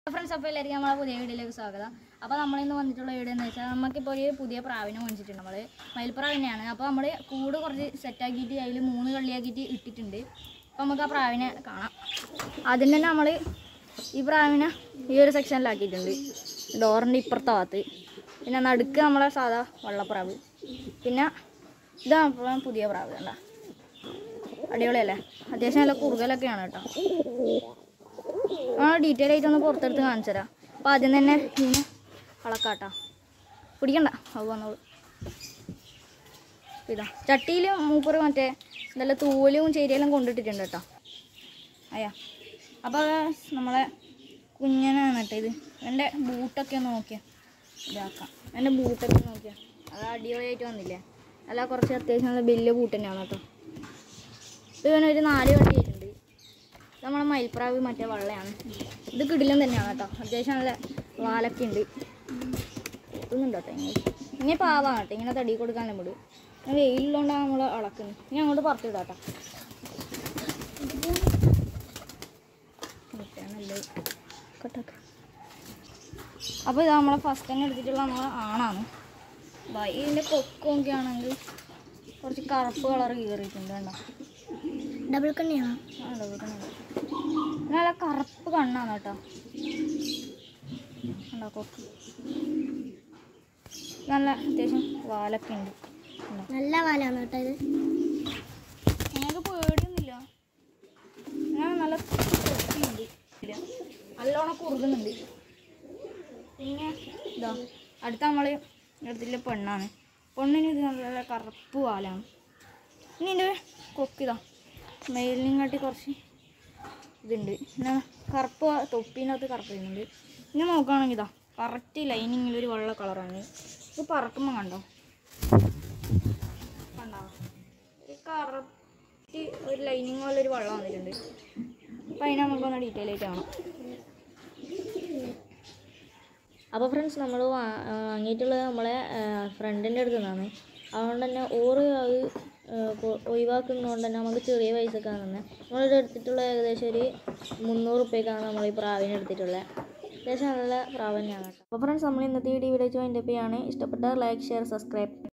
Friends അപ്പോൾ എല്ലാവർക്കും നമ്മളെ പുതിയ വീഡിയോയിലേക്ക് സ്വാഗതം അപ്പോൾ നമ്മളിന്ന് വന്നിട്ടുള്ള വീഡിയോ എന്ന് വെച്ചാൽ നമുക്കിപ്പോൾ ഒരു പുതിയ പ്രാവിനെ മേടിച്ചിട്ടുണ്ട് നമ്മൾ മയിൽപ്രാവിനെയാണ് അപ്പോൾ നമ്മൾ കൂട് കുറച്ച് സെറ്റാക്കിയിട്ട് അതിൽ മൂന്ന് കള്ളിയാക്കിയിട്ട് ഇട്ടിട്ടുണ്ട് അപ്പോൾ നമുക്ക് ആ പ്രാവിനെ കാണാം ആദ്യം തന്നെ നമ്മൾ ഈ പ്രാവിനെ ഈ ഒരു സെക്ഷനിലാക്കിയിട്ടുണ്ട് ഡോറിൻ്റെ ഇപ്പുറത്തെ ഭാഗത്ത് പിന്നെ നടുക്ക് നമ്മളെ സാധാ വള്ളപ്രാവ് പിന്നെ ഇതാണ് ഇപ്പോൾ പുതിയ പ്രാവ് കണ്ട അടിപൊളിയല്ലേ അത്യാവശ്യം നല്ല കുറുകലൊക്കെയാണ് കേട്ടോ ആ ഡീറ്റെയിൽ ആയിട്ട് ഒന്ന് പുറത്തെടുത്ത് കാണിച്ചു തരാം അപ്പം ആദ്യം തന്നെ ഇങ്ങനെ അളക്കാട്ടാ പിടിക്കണ്ട അത് വന്നോളൂ ഇതാ ചട്ടിയിൽ മൂപ്പറ് മറ്റേ നല്ല തൂവലും ചേരിയെല്ലാം കൊണ്ടിട്ടിട്ടുണ്ട് കേട്ടോ അയ്യാ അപ്പോൾ നമ്മളെ കുഞ്ഞനാണ് കേട്ടോ ഇത് എൻ്റെ ബൂട്ടൊക്കെ ഒന്ന് നോക്കിയാൽ ഇതാക്കാം എൻ്റെ ബൂട്ടൊക്കെ നോക്കിയാൽ അത് അടിപൊളിയായിട്ട് വന്നില്ലേ അല്ല കുറച്ച് അത്യാവശ്യം നല്ല വലിയ ബൂട്ട് തന്നെയാണ് കേട്ടോ ഇത് പിന്നെ ഒരു നാല് വണ്ടി ആയിട്ടുണ്ട് ഇത് നമ്മളെ മയിൽപ്രാവ് മറ്റേ വള്ളയാണ് ഇത് കിടിലം തന്നെയാണ് കേട്ടോ അത്യാവശ്യം നല്ല വാലൊക്കെ ഉണ്ട് ഒത്തുന്നുണ്ട് കേട്ടോ ഇങ്ങനെ ഇങ്ങനെ പാവാണ് കേട്ടോ ഇങ്ങനെ തടി കൊടുക്കാൻ വിടും ഇങ്ങനെ വെയിലുള്ളതുകൊണ്ടാണ് നമ്മൾ അളക്കുന്നത് ഇനി അങ്ങോട്ട് പുറത്തിടാം കേട്ടോ നല്ലത് കട്ടാക്ക അപ്പോൾ ഇത് നമ്മളെ ഫസ്റ്റ് തന്നെ എടുത്തിട്ടുള്ള നമ്മളെ ആണാണ് ദാ ഇതിൻ്റെ കൊക്കൊക്കെ ആണെങ്കിൽ കുറച്ച് കറുപ്പ് കളർ കീറിയിട്ടുണ്ട് വേണ്ട ഡബിൾ കണ്ണിയാണോ ആ ഡബിൾ കണ്ണാണ് നല്ല കറുപ്പ് കണ്ണാണ് കേട്ടോ ഉണ്ടോ കൊക്ക് നല്ല അത്യാവശ്യം വാലൊക്കെ ഉണ്ട് ഉണ്ടോ നല്ല വാലാണ് കേട്ടോ ഇത് ഞങ്ങൾക്ക് പേടിയൊന്നുമില്ല ഞാൻ നല്ല കൊത്തിയുണ്ട് ഇല്ല. നല്ലോണം കുറുകുന്നുണ്ട് പിന്നെ ഇതാ അടുത്ത നമ്മൾ എടുത്തില്ല പെണ്ണാണ് പെണ്ണിന് ഇത് നല്ല കറുപ്പ് വാലാണ് ഇനി എൻ്റെ കൊക്കിതാ മെയിലിനെക്കാട്ടി കുറച്ച് ഇതുണ്ട് പിന്നെ കറുപ്പ് തൊപ്പീനകത്ത് കറുപ്പ് വരുന്നുണ്ട് ഇനി നോക്കുകയാണെങ്കിൽ ഇതാ കറക്റ്റ് ലൈനിങ്ങിൽ ഒരു വെള്ള കളറാണ് ഇത് പറക്കുമ്പോൾ കണ്ടോ കണ്ടോ ഒരു കറക്റ്റ് ഒരു ലൈനിങ് പോലെ ഒരു വെള്ളം വന്നിട്ടുണ്ട് അപ്പം അതിനെ നമുക്കൊന്ന് ഡീറ്റെയിൽ ആയിട്ട് കാണാം അപ്പോൾ ഫ്രണ്ട്സ് നമ്മൾ വാങ്ങിയിട്ടുള്ളത് നമ്മളെ ഫ്രണ്ടിൻ്റെ അടുത്ത് നിന്നാണ് അതുകൊണ്ട് തന്നെ ഓറ് അത് ആ, കൊ- ഒഴിവാക്കുന്നതുകൊണ്ട് തന്നെ നമുക്ക് ചെറിയ പൈസക്കാണ് തന്നെ നമ്മളിത് എടുത്തിട്ടുള്ള ഏകദേശം ഒരു മുന്നൂറ് റുപ്യക്കാണ് നമ്മൾ ഈ പ്രാവിനെ എടുത്തിട്ടുള്ളത് അത്യാവശ്യം നല്ല പ്രാവ് തന്നെയാണ് കേട്ടോ അപ്പോൾ ഫ്രണ്ട്സ് നമ്മൾ ഇന്നത്തെ വീഡിയോ വീഡിയോ ജോയിൻ ചെയ്യാണ് ഇഷ്ടപ്പെട്ടാൽ ലൈക്ക് ഷെയർ സബ്സ്ക്രൈബ്